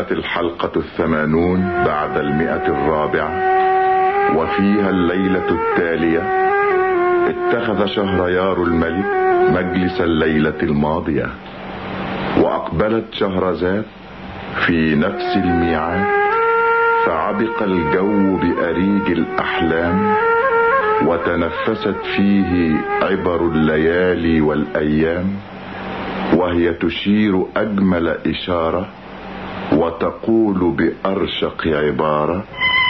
كانت الحلقة الثمانون بعد المئة الرابعة وفيها الليلة التالية اتخذ شهريار الملك مجلس الليلة الماضية وأقبلت شهرزاد في نفس الميعاد فعبق الجو بأريج الأحلام وتنفست فيه عبر الليالي والأيام وهي تشير أجمل إشارة وتقول بأرشق عبارة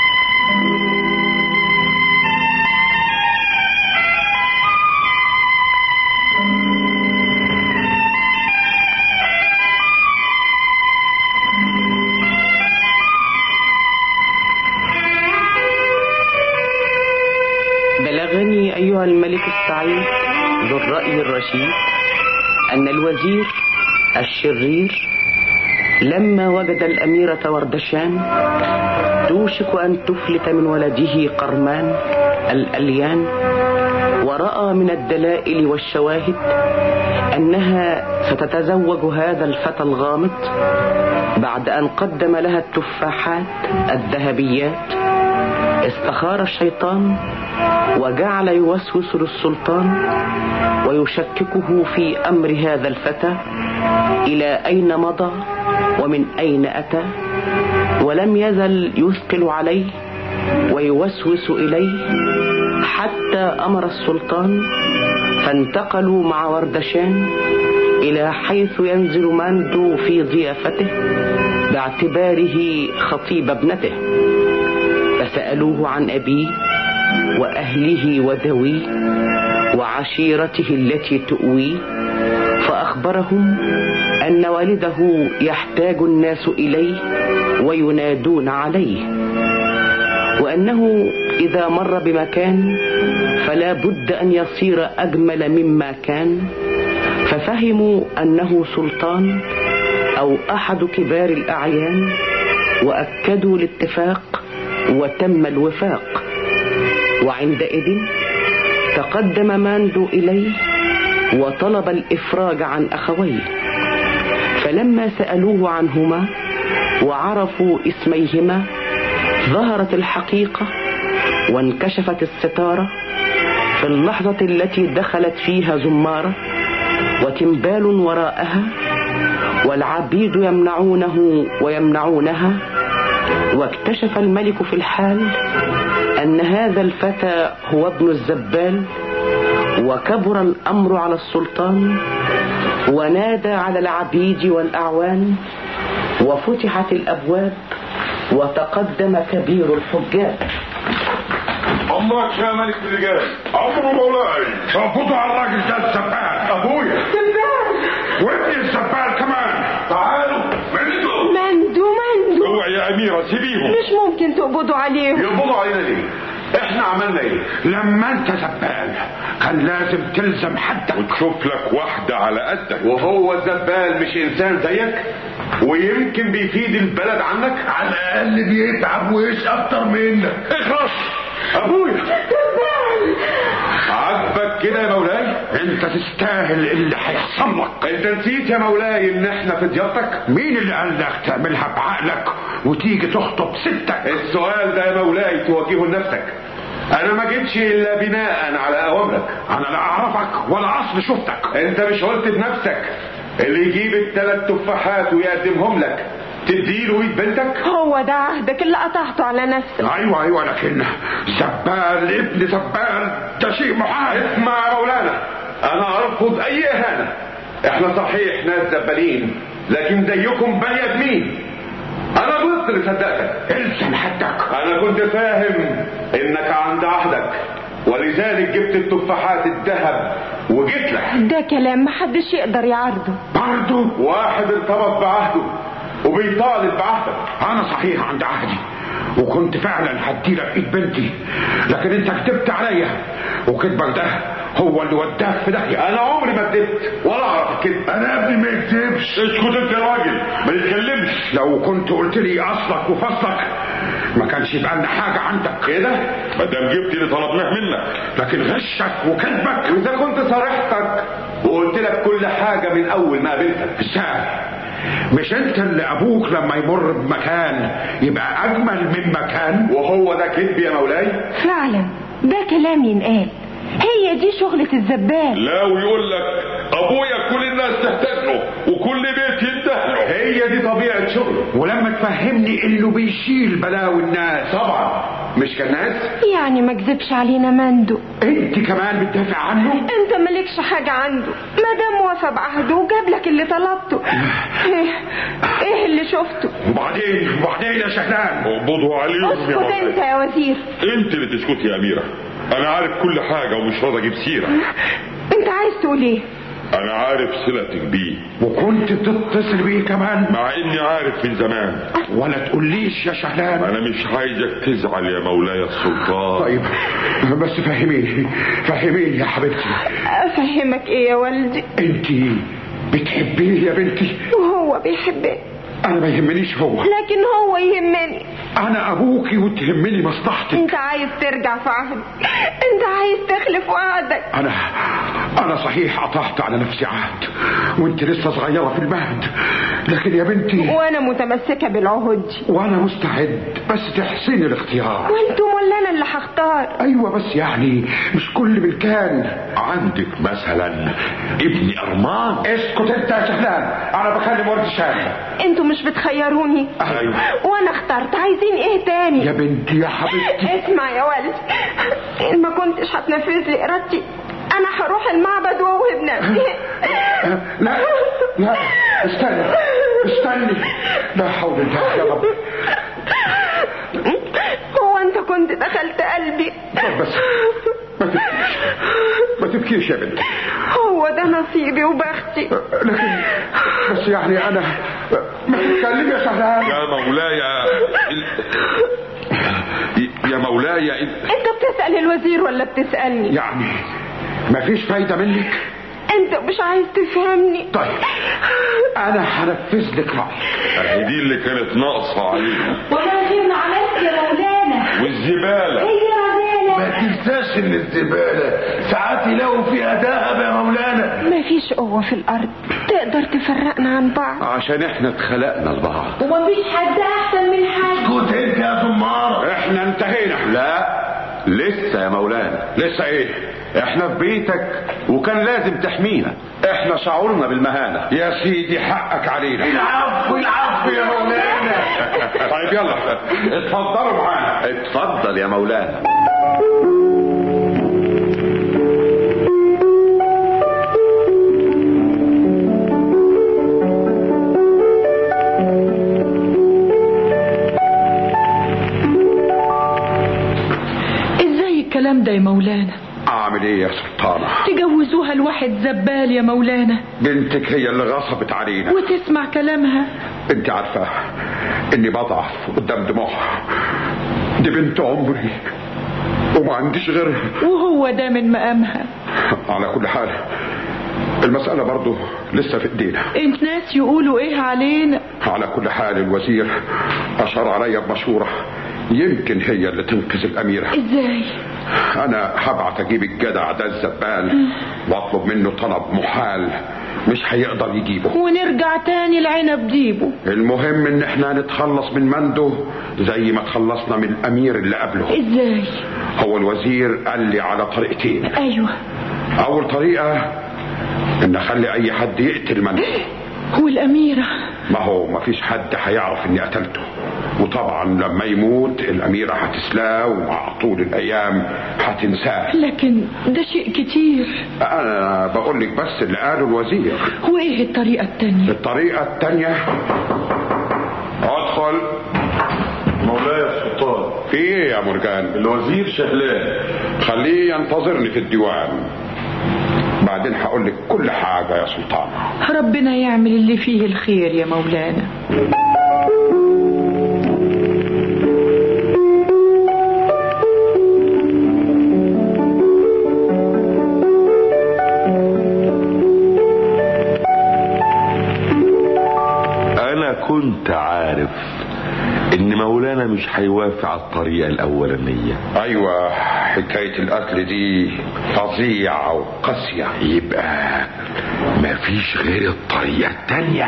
بلغني أيها الملك السعيد ذو الرأي الرشيد أن الوزير الشرير لما وجد الأميرة وردشان توشك أن تفلت من ولده قرمان الأليان ورأى من الدلائل والشواهد أنها ستتزوج هذا الفتى الغامض بعد أن قدم لها التفاحات الذهبيات استخار الشيطان وجعل يوسوس للسلطان ويشككه في أمر هذا الفتى إلى أين مضى ومن أين أتى ولم يزل يثقل عليه ويوسوس إليه حتى أمر السلطان فانتقلوا مع وردشان إلى حيث ينزل ماندو في ضيافته باعتباره خطيب ابنته فسألوه عن أبيه وأهله وذويه وعشيرته التي تؤويه فأخبرهم أن والده يحتاج الناس إليه وينادون عليه وأنه إذا مر بمكان فلا بد أن يصير أجمل مما كان ففهموا أنه سلطان أو أحد كبار الأعيان وأكدوا الاتفاق وتم الوفاق وعندئذ تقدم ماندو إليه وطلب الإفراج عن أخويه فلما سألوه عنهما وعرفوا اسميهما ظهرت الحقيقة وانكشفت الستارة في اللحظة التي دخلت فيها زمارة وتنبال وراءها والعبيد يمنعونه ويمنعونها واكتشف الملك في الحال أن هذا الفتى هو ابن الزبال وكبر الأمر على السلطان ونادى على العبيد والأعوان وفتحت الأبواب وتقدم كبير الحجاج امك يا ملك الرجال امر مولاي فوقته على الراجل ده السبال ابويا وابني السبال كمان تعالوا مندوا مندو مندو اوعي يا اميره سيبيهم مش ممكن تقبضوا عليهم يقبضوا علينا ليه احنا عملنا ايه لما انت زبال كان لازم تلزم حدك وتشوف لك واحدة على قدك وهو الزبال مش انسان زيك ويمكن بيفيد البلد عنك على الاقل بيتعب ويش اكتر منك اخرس ابويا عاجبك كده يا مولاي انت تستاهل اللي هيحصل لك انت نسيت يا مولاي ان احنا في ضيافتك مين اللي قال لك تعملها بعقلك وتيجي تخطب ستك السؤال ده يا مولاي توجهه لنفسك انا ما جيتش الا بناء على اوامرك انا لا اعرفك ولا اصل شفتك انت مش قلت بنفسك اللي يجيب الثلاث تفاحات ويقدمهم لك تديله ايد بنتك هو ده عهدك اللي قطعته على نفسك ايوه ايوه لكن زبال ابن زبال ده شيء محال اسمع يا مولانا انا ارفض اي اهانه احنا صحيح ناس زبالين لكن زيكم بني ادمين انا غلطت اللي صدقتك الزم حدك انا كنت فاهم انك عند عهدك ولذلك جبت التفاحات الذهب وجيت لك ده كلام محدش يقدر يعارضه برضه واحد ارتبط بعهده وبيطالب بعهدك انا صحيح عند عهدي وكنت فعلا هديلك ايد بنتي لكن انت كذبت عليا وكذبك ده هو اللي وداك في داهيه انا عمري ما كدبت ولا اعرف كده انا ابني ما يكذبش اسكت انت يا راجل ما تتكلمش لو كنت قلت لي اصلك وفصلك ما كانش يبقى لنا حاجه عندك كده ما دام جبت اللي طلبناه منك لكن غشك وكذبك واذا كنت صارحتك وقلت لك كل حاجه من اول ما قابلتك ازاي مش انت اللي ابوك لما يمر بمكان يبقى اجمل من مكان وهو ده كذب يا مولاي فعلا ده كلام ينقال هي دي شغلة الزبال لا ويقول لك ابويا كل الناس تحتاج له وكل بيت ينده له هي دي طبيعة شغله ولما تفهمني انه بيشيل بلاوي الناس طبعا مش كالناس يعني ما كذبش علينا مندو انت كمان بتدافع عنه انت مالكش حاجة عنده ما دام وفى بعهده وجاب لك اللي طلبته ايه ايه اللي شفته وبعدين وبعدين يا شهلان اقبضوا عليهم يا اسكت انت مولاي يا وزير انت اللي تسكتي يا اميره انا عارف كل حاجه ومش راضي اجيب سيره انت عايز تقول ايه انا عارف صلتك بيه وكنت بتتصل بيه كمان مع اني عارف من زمان ولا تقوليش يا شهلان انا مش عايزك تزعل يا مولاي السلطان طيب بس فهميني فهميني يا حبيبتي افهمك ايه يا والدي انت بتحبيه يا بنتي وهو بيحبني انا ما يهمنيش هو لكن هو يهمني انا ابوكي وتهمني مصلحتك انت عايز ترجع في عهد انت عايز تخلف وعدك انا انا صحيح قطعت على نفسي عهد وانت لسه صغيره في المهد لكن يا بنتي وانا متمسكة بالعهود دي وانا مستعد بس تحسين الاختيار وانتم ولا انا اللي هختار ايوه بس يعني مش كل بالكان عندك مثلا ابني ارمان اسكت انت يا شهلان انا بكلم ورد شاهد انتوا مش بتخيروني أيوة. وانا اخترت عايزين ايه تاني يا بنتي يا حبيبتي اسمع يا ولد ان ما كنتش هتنفذ لي ارادتي انا هروح المعبد واوهب نفسي لا لا استني استني لا حول الله يا رب هو انت كنت دخلت قلبي طب بس ما تبكيش ما تبكيش يا بنتي هو ده نصيبي وبختي لكن بس يعني انا ما تتكلم يا شهلان يا مولاي ال- يا مولاي ال- انت بتسأل الوزير ولا بتسألني يعني ما فيش فايده منك انت مش عايز تفهمني طيب انا هنفذ لك رايك اهي دي اللي كانت ناقصه علينا وما غيرنا عملت يا مولانا والزباله هي رزالة ما تنساش ان الزبالة ساعات يلاقوا فيها ذهب يا مولانا مفيش قوة في الأرض تقدر تفرقنا عن بعض عشان احنا اتخلقنا لبعض ومفيش حد أحسن من حد اسكت انت يا زمارة احنا انتهينا لا لسه يا مولانا لسه ايه احنا في بيتك وكان لازم تحمينا احنا شعورنا بالمهانة يا سيدي حقك علينا العفو العفو يا مولانا طيب يلا اتفضلوا معانا اتفضل يا مولانا ازاي الكلام ده يا مولانا اعمل ايه يا سلطانة تجوزوها لواحد زبال يا مولانا بنتك هي اللي غصبت علينا وتسمع كلامها انت عارفة اني بضعف قدام دموعها دي بنت عمري وما عنديش غيرها وهو ده من مقامها على كل حال المسألة برضو لسه في ايدينا انت ناس يقولوا ايه علينا على كل حال الوزير أشار عليا بمشورة يمكن هي اللي تنقذ الأميرة ازاي أنا هبعت أجيب الجدع ده الزبال وأطلب منه طلب محال مش هيقدر يجيبه ونرجع تاني العنب ديبه المهم إن إحنا نتخلص من مندو زي ما تخلصنا من الأمير اللي قبله ازاي هو الوزير قال لي على طريقتين ايوه أول طريقة إن أخلي أي حد يقتل مندو والاميره ما هو ما فيش حد هيعرف اني قتلته وطبعا لما يموت الاميره هتسلاه ومع طول الايام هتنساه لكن ده شيء كتير انا بقول لك بس اللي قاله الوزير وايه الطريقه التانيه الطريقه التانيه ادخل مولاي السلطان في ايه يا مرجان الوزير شهلان خليه ينتظرني في الديوان بعدين هقول لك كل حاجه يا سلطان ربنا يعمل اللي فيه الخير يا مولانا انا كنت عارف ان مولانا مش هيوافق على الطريقه الاولانيه ايوه حكاية القتل دي فظيعة وقاسية يبقى مفيش غير الطريقة التانية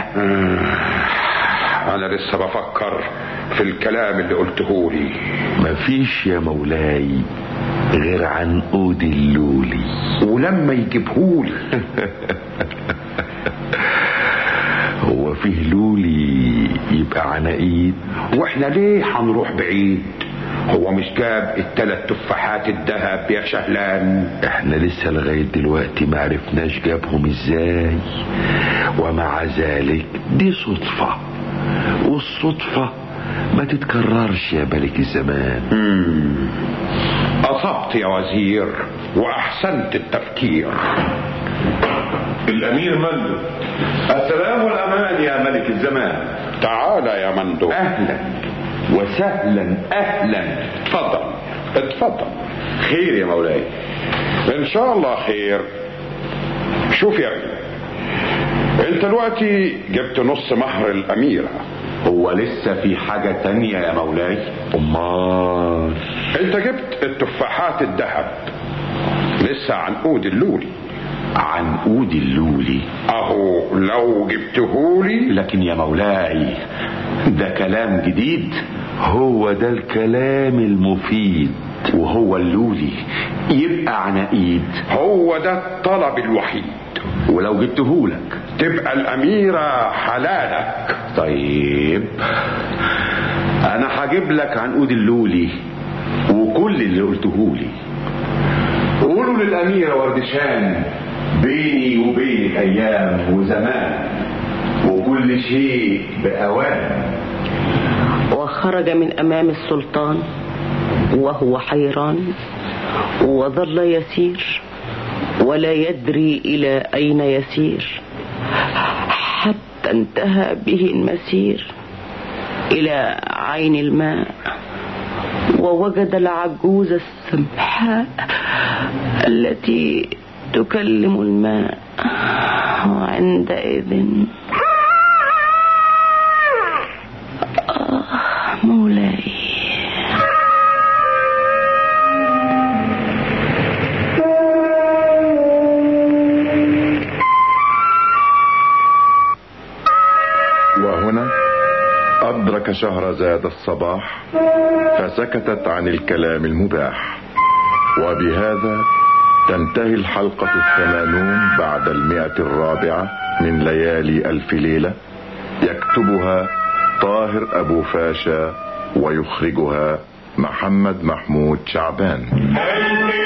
أنا لسه بفكر في الكلام اللي قلته لي مفيش يا مولاي غير عنقود اللولي ولما يجيبهولي هو فيه لولي يبقى عناقيد واحنا ليه هنروح بعيد هو مش جاب التلات تفاحات الذهب يا شهلان احنا لسه لغاية دلوقتي معرفناش جابهم ازاي ومع ذلك دي صدفة والصدفة ما تتكررش يا ملك الزمان أصبت يا وزير وأحسنت التفكير الامير مندو السلام والامان يا ملك الزمان تعال يا مندوب اهلا وسهلا اهلا اتفضل اتفضل خير يا مولاي ان شاء الله خير شوف يا ابني انت دلوقتي جبت نص مهر الاميرة هو لسه في حاجة تانية يا مولاي امال انت جبت التفاحات الذهب لسه عنقود اللولي عنقود اللولي اهو لو جبتهولي لكن يا مولاي ده كلام جديد هو ده الكلام المفيد وهو اللولي يبقى عناقيد هو ده الطلب الوحيد ولو جبتهولك تبقى الاميرة حلالك طيب انا هجيب لك عنقود اللولي وكل اللي قلتهولي قولوا للأميرة وردشان بيني وبين الأيام وزمان وكل شيء بأوان وخرج من أمام السلطان وهو حيران وظل يسير ولا يدري إلى أين يسير حتى انتهى به المسير إلى عين الماء ووجد العجوز السمحاء التي تكلم الماء وعندئذ آه مولاي وهنا أدرك شهرزاد الصباح فسكتت عن الكلام المباح وبهذا تنتهي الحلقة الثمانون بعد المئة الرابعة من ليالي ألف ليلة يكتبها طاهر أبو فاشا ويخرجها محمد محمود شعبان ألف